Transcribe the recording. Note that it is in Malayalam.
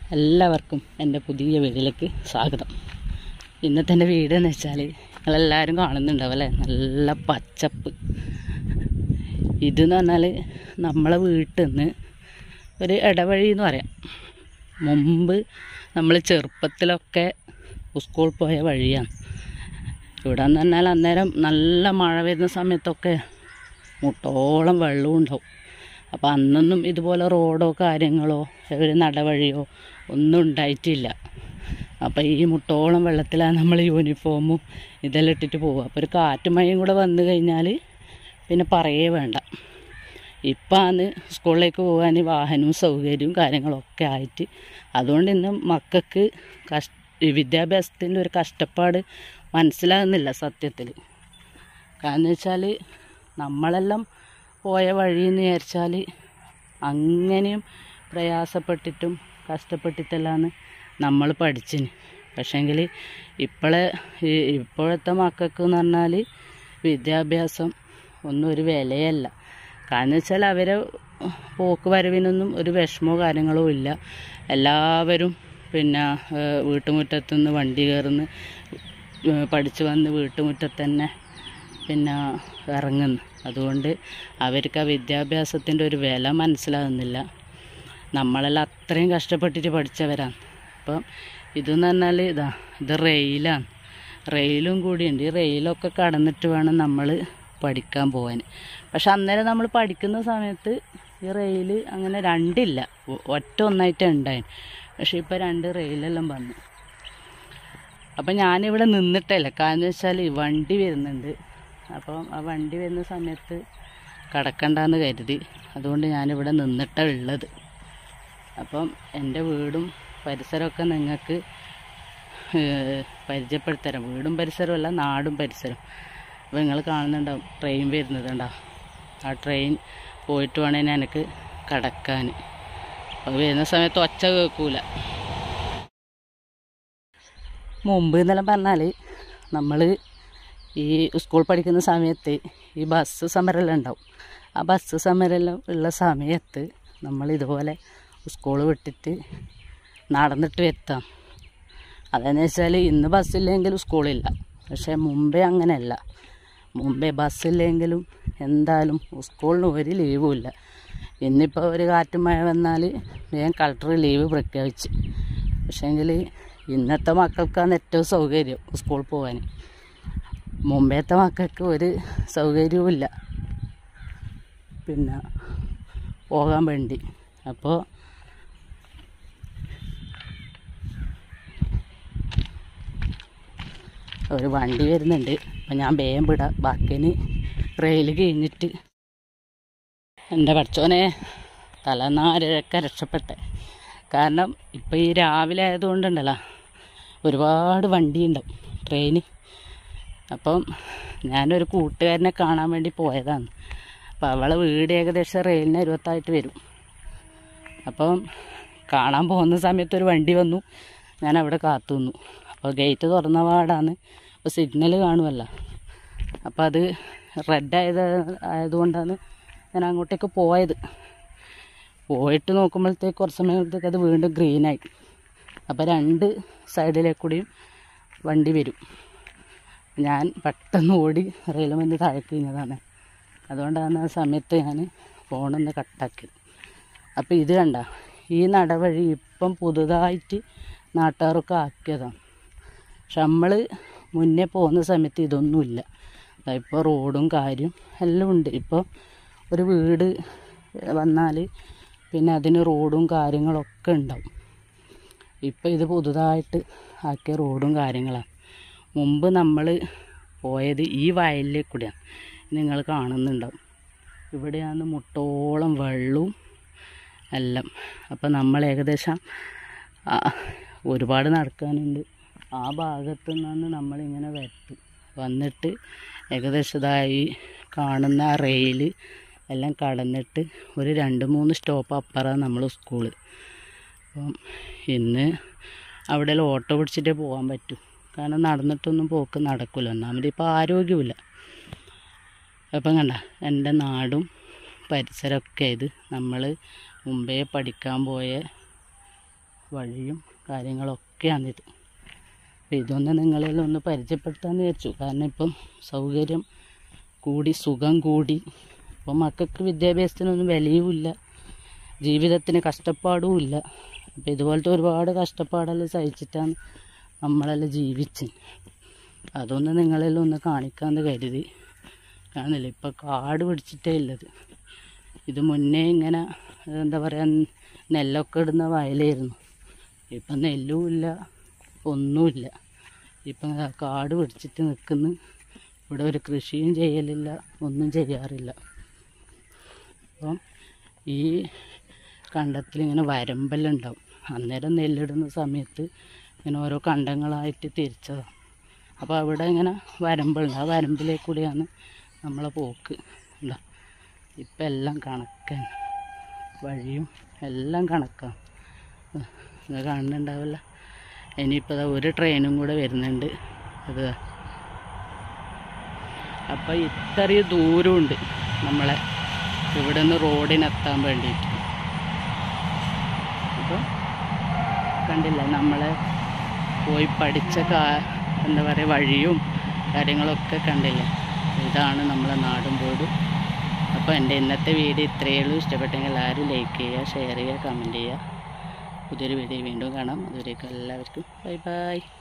എല്ലാവർക്കും എൻ്റെ പുതിയ വീട്ടിലേക്ക് സ്വാഗതം ഇന്നത്തെ എൻ്റെ വീട് എന്ന് വെച്ചാൽ നിങ്ങളെല്ലാവരും കാണുന്നുണ്ടാവും അല്ലേ നല്ല പച്ചപ്പ് ഇതെന്ന് പറഞ്ഞാൽ നമ്മളെ വീട്ടിൽ നിന്ന് ഒരു ഇടവഴി എന്ന് പറയാം മുമ്പ് നമ്മൾ ചെറുപ്പത്തിലൊക്കെ സ്കൂൾ പോയ വഴിയാണ് ഇവിടെ എന്ന് പറഞ്ഞാൽ അന്നേരം നല്ല മഴ വരുന്ന സമയത്തൊക്കെ മുട്ടോളം വെള്ളവും ഉണ്ടാവും അപ്പോൾ അന്നൊന്നും ഇതുപോലെ റോഡോ കാര്യങ്ങളോ ഒരു നടവഴിയോ ഒന്നും ഉണ്ടായിട്ടില്ല അപ്പോൾ ഈ മുട്ടോളം വെള്ളത്തിലാണ് നമ്മൾ യൂണിഫോമും ഇതെല്ലാം ഇട്ടിട്ട് പോവുക അപ്പോൾ ഒരു കാറ്റും മഴയും കൂടെ വന്നു കഴിഞ്ഞാൽ പിന്നെ പറയേ വേണ്ട ഇപ്പാണ് സ്കൂളിലേക്ക് പോകാൻ വാഹനവും സൗകര്യവും കാര്യങ്ങളൊക്കെ ആയിട്ട് അതുകൊണ്ട് ഇന്ന് മക്കൾക്ക് കഷ് വിദ്യാഭ്യാസത്തിൻ്റെ ഒരു കഷ്ടപ്പാട് മനസ്സിലാകുന്നില്ല സത്യത്തിൽ കാരണം വെച്ചാൽ നമ്മളെല്ലാം പോയ വഴി എന്ന് വിചാരിച്ചാൽ അങ്ങനെയും പ്രയാസപ്പെട്ടിട്ടും കഷ്ടപ്പെട്ടിട്ടെല്ലാമാണ് നമ്മൾ പഠിച്ചിന് പക്ഷേങ്കിൽ ഇപ്പോഴെ ഈ- ഇപ്പോഴത്തെ മക്കൾക്ക് എന്ന് പറഞ്ഞാൽ വിദ്യാഭ്യാസം ഒന്നും ഒരു വിലയല്ല കാരണം വെച്ചാൽ അവരെ പോക്ക് വരവിനൊന്നും ഒരു വിഷമോ കാര്യങ്ങളോ ഇല്ല എല്ലാവരും പിന്നെ ഏഹ്, വീട്ടുമുറ്റത്തുനിന്ന് വണ്ടി കയറുന്നു ഏഹ്, പഠിച്ച് വന്ന് വീട്ടുമുറ്റത്ത് തന്നെ പിന്നെ ഇറങ്ങുന്നു അതുകൊണ്ട് അവർക്ക് ആ വിദ്യാഭ്യാസത്തിൻ്റെ ഒരു വില മനസ്സിലാകുന്നില്ല നമ്മളെല്ലാം അത്രയും കഷ്ടപ്പെട്ടിട്ട് പഠിച്ചവരാണ് അപ്പം ഇതെന്ന് പറഞ്ഞാൽ ഇതാ ഇത് റെയിലാണ് റെയിലും കൂടിയുണ്ട് ഈ റെയിലൊക്കെ കടന്നിട്ട് വേണം നമ്മൾ പഠിക്കാൻ പോകാൻ പക്ഷെ അന്നേരം നമ്മൾ പഠിക്കുന്ന സമയത്ത് ഈ റെയിൽ അങ്ങനെ രണ്ടില്ല ഒ- ഒറ്റ ഒന്നായിട്ടേ ഉണ്ടായി പക്ഷെ ഇപ്പോൾ രണ്ട് റെയിലെല്ലാം വന്നു അപ്പം ഞാനിവിടെ നിന്നിട്ടല്ല കാരണം വെച്ചാൽ വണ്ടി വരുന്നുണ്ട് അപ്പം ആ വണ്ടി വരുന്ന സമയത്ത് കടക്കണ്ടെന്ന് കരുതി അതുകൊണ്ട് ഞാനിവിടെ നിന്നിട്ടാണ് ഉള്ളത് അപ്പം എൻ്റെ വീടും പരിസരമൊക്കെ നിങ്ങൾക്ക് പരിചയപ്പെടുത്തരാം വീടും പരിസരവും അല്ല നാടും പരിസരം അപ്പോൾ നിങ്ങൾ കാണുന്നുണ്ടാവും ട്രെയിൻ വരുന്നത് ഉണ്ടാവും ആ ട്രെയിൻ പോയിട്ട് വേണേൽ എനിക്ക് കടക്കാൻ അത് വരുന്ന സമയത്ത് ഒച്ച കേൾക്കൂല മുമ്പ് എന്നെല്ലാം പറഞ്ഞാൽ നമ്മൾ ഈ സ്കൂൾ പഠിക്കുന്ന സമയത്ത് ഈ ബസ് സമരമെല്ലാം ഉണ്ടാവും ആ ബസ് സമരമെല്ലാം ഉള്ള സമയത്ത് നമ്മൾ ഇതുപോലെ സ്കൂൾ വിട്ടിട്ട് നടന്നിട്ട് എത്താം അതെന്ന് വെച്ചാൽ ഇന്ന് ബസ്സില്ലെങ്കിലും സ്കൂളില്ല പക്ഷേ മുമ്പേ അങ്ങനെയല്ല മുമ്പേ ബസ്സില്ലെങ്കിലും എന്തായാലും സ്കൂളിന് ഒരു ലീവും ഇല്ല ഇന്നിപ്പോൾ ഒരു കാറ്റും മഴ വന്നാൽ വേഗം കളക്ടർ ലീവ് പ്രഖ്യാപിച്ച് പക്ഷേങ്കിൽ ഇന്നത്തെ മക്കൾക്കാണ് ഏറ്റവും സൗകര്യം സ്കൂളിൽ പോകാൻ മുമ്പേത്തെ മക്കൾക്ക് ഒരു സൗകര്യവും ഇല്ല പിന്നെ പോകാൻ വേണ്ടി അപ്പോൾ ഒരു വണ്ടി വരുന്നുണ്ട് അപ്പം ഞാൻ വേഗം വിടാം ബാക്കിന് റെയിൽ കഴിഞ്ഞിട്ട് എൻ്റെ പഠിച്ചോനെ തലനാരഴക്കെ രക്ഷപ്പെട്ടെ കാരണം ഇപ്പം ഈ രാവിലെ ആയതുകൊണ്ടുണ്ടല്ലോ ഒരുപാട് വണ്ടി ഉണ്ടാവും ട്രെയിന് അപ്പം ഞാനൊരു കൂട്ടുകാരനെ കാണാൻ വേണ്ടി പോയതാണ് അപ്പം അവളെ വീട് ഏകദേശം റെയിലിന് അരുപത്തായിട്ട് വരും അപ്പം കാണാൻ പോകുന്ന സമയത്ത് ഒരു വണ്ടി വന്നു ഞാൻ അവിടെ കാത്തു നിന്നു അപ്പോൾ ഗേറ്റ് തുറന്ന പാടാണ് അപ്പോൾ സിഗ്നൽ കാണുമല്ലോ അപ്പോൾ അത് റെഡ് ആയത് ആയതുകൊണ്ടാണ് ഞാൻ അങ്ങോട്ടേക്ക് പോയത് പോയിട്ട് നോക്കുമ്പോഴത്തേക്ക് കുറച്ച് സമയത്തേക്ക് അത് വീണ്ടും ഗ്രീനായി അപ്പോൾ രണ്ട് സൈഡിലേക്കൂടിയും വണ്ടി വരും ഞാൻ പെട്ടെന്ന് ഓടി റെയിൽ വന്ന് താഴേക്ക് കഴിഞ്ഞതാണ് അതുകൊണ്ടാണ് ആ സമയത്ത് ഞാൻ ഫോണൊന്ന് കട്ടാക്കിയത് അപ്പോൾ ഇത് കണ്ട ഈ നടവഴി ഇപ്പം പുതുതായിട്ട് നാട്ടുകാരൊക്കെ ആക്കിയതാണ് പക്ഷെ നമ്മൾ മുന്നേ പോകുന്ന സമയത്ത് ഇതൊന്നുമില്ല ഇപ്പോൾ റോഡും കാര്യം എല്ലാം ഉണ്ട് ഇപ്പോൾ ഒരു വീട് വന്നാൽ പിന്നെ അതിന് റോഡും കാര്യങ്ങളൊക്കെ ഉണ്ടാവും ഇപ്പോൾ ഇത് പുതുതായിട്ട് ആക്കിയ റോഡും കാര്യങ്ങളാണ് മുമ്പ് നമ്മൾ പോയത് ഈ വയലിൽ കൂടെയാണ് നിങ്ങൾ കാണുന്നുണ്ടാവും ഇവിടെയാണ് മുട്ടോളം വെള്ളവും എല്ലാം അപ്പം നമ്മൾ ഏകദേശം ആ, ഒരുപാട് നടക്കാനുണ്ട് ആ ഭാഗത്തു നിന്നാണ് നമ്മളിങ്ങനെ വരട്ട് വന്നിട്ട് ഏകദേശം ഇതായി കാണുന്ന ആ റെയിൽ എല്ലാം കടന്നിട്ട് ഒരു രണ്ട് മൂന്ന് സ്റ്റോപ്പ് അപ്പുറമാണ് നമ്മൾ സ്കൂള് അപ്പം ഇന്ന് അവിടെ ഓട്ടോ പിടിച്ചിട്ടേ പോകാൻ പറ്റൂ കാരണം നടന്നിട്ടൊന്നും പോക്ക് നടക്കില്ല ഒന്നാമത് ഇപ്പോൾ ആരോഗ്യമില്ല അപ്പം കണ്ട എൻ്റെ നാടും പരിസരമൊക്കെ ഇത് നമ്മൾ മുമ്പേ പഠിക്കാൻ പോയ വഴിയും കാര്യങ്ങളൊക്കെയാണിത് അപ്പം ഇതൊന്ന് നിങ്ങളിൽ ഒന്ന് പരിചയപ്പെടുത്താമെന്ന് വിചാരിച്ചു കാരണം ഇപ്പം സൗകര്യം കൂടി സുഖം കൂടി അപ്പം മക്കൾക്ക് വിദ്യാഭ്യാസത്തിനൊന്നും വിലയുമില്ല ജീവിതത്തിന് കഷ്ടപ്പാടും ഇല്ല അപ്പം ഇതുപോലത്തെ ഒരുപാട് കഷ്ടപ്പാടെല്ലാം സഹിച്ചിട്ടാണ് നമ്മളെല്ലാം ജീവിച്ച് അതൊന്ന് നിങ്ങളെല്ലാം ഒന്ന് കാണിക്കാമെന്ന് കരുതി കാണില്ല ഇപ്പം കാട് പിടിച്ചിട്ടേ ഉള്ളത് ഇത് മുന്നേ ഇങ്ങനെ എന്താ പറയുക നെല്ലൊക്കെ ഇടുന്ന വയലായിരുന്നു ഇപ്പം നെല്ലും ഇല്ല ഒന്നുമില്ല ഇപ്പം ദാ കാട് പിടിച്ചിട്ട് നിൽക്കുന്നു ഇവിടെ ഒരു കൃഷിയും ചെയ്യലില്ല ഒന്നും ചെയ്യാറില്ല അപ്പം ഈ കണ്ടത്തിൽ ഇങ്ങനെ വരമ്പെല്ലാം ഉണ്ടാവും അന്നേരം നെല്ലിടുന്ന സമയത്ത് ഇങ്ങനെ ഓരോ കണ്ടങ്ങളായിട്ട് തിരിച്ചതാണ് അപ്പോൾ അവിടെ ഇങ്ങനെ വരമ്പുണ്ട് ആ വരമ്പിലേക്ക് കൂടിയാണ് നമ്മളെ പോക്ക് എന്താ ഇപ്പം എല്ലാം കണക്കാണ് വഴിയും എല്ലാം കണക്കാണ് ഇത് കാണുന്നുണ്ടാവില്ല ഇനിയിപ്പോൾ ദാ ഒരു ട്രെയിനും കൂടെ വരുന്നുണ്ട് അത് ദാ. അപ്പോൾ ഇത്രയും ദൂരമുണ്ട് നമ്മളെ ഇവിടെ നിന്ന് റോഡിനെത്താൻ വേണ്ടിയിട്ട് അപ്പോൾ കണ്ടില്ല നമ്മളെ പോയി പഠിച്ച കാ എന്താ പറയുക വഴിയും കാര്യങ്ങളൊക്കെ കണ്ടില്ലേ ഇതാണ് നമ്മളെ നാടും പോടും അപ്പോൾ എൻ്റെ ഇന്നത്തെ വീഡിയോ ഇത്രയേ ഉള്ളൂ ഇഷ്ടപ്പെട്ടെങ്കിൽ എല്ലാവരും ലൈക്ക് ചെയ്യുക ഷെയർ ചെയ്യുക കമൻറ്റ് ചെയ്യുക പുതിയൊരു വീഡിയോ വീണ്ടും കാണാം അതുവരേക്കും എല്ലാവർക്കും ബൈ ബൈ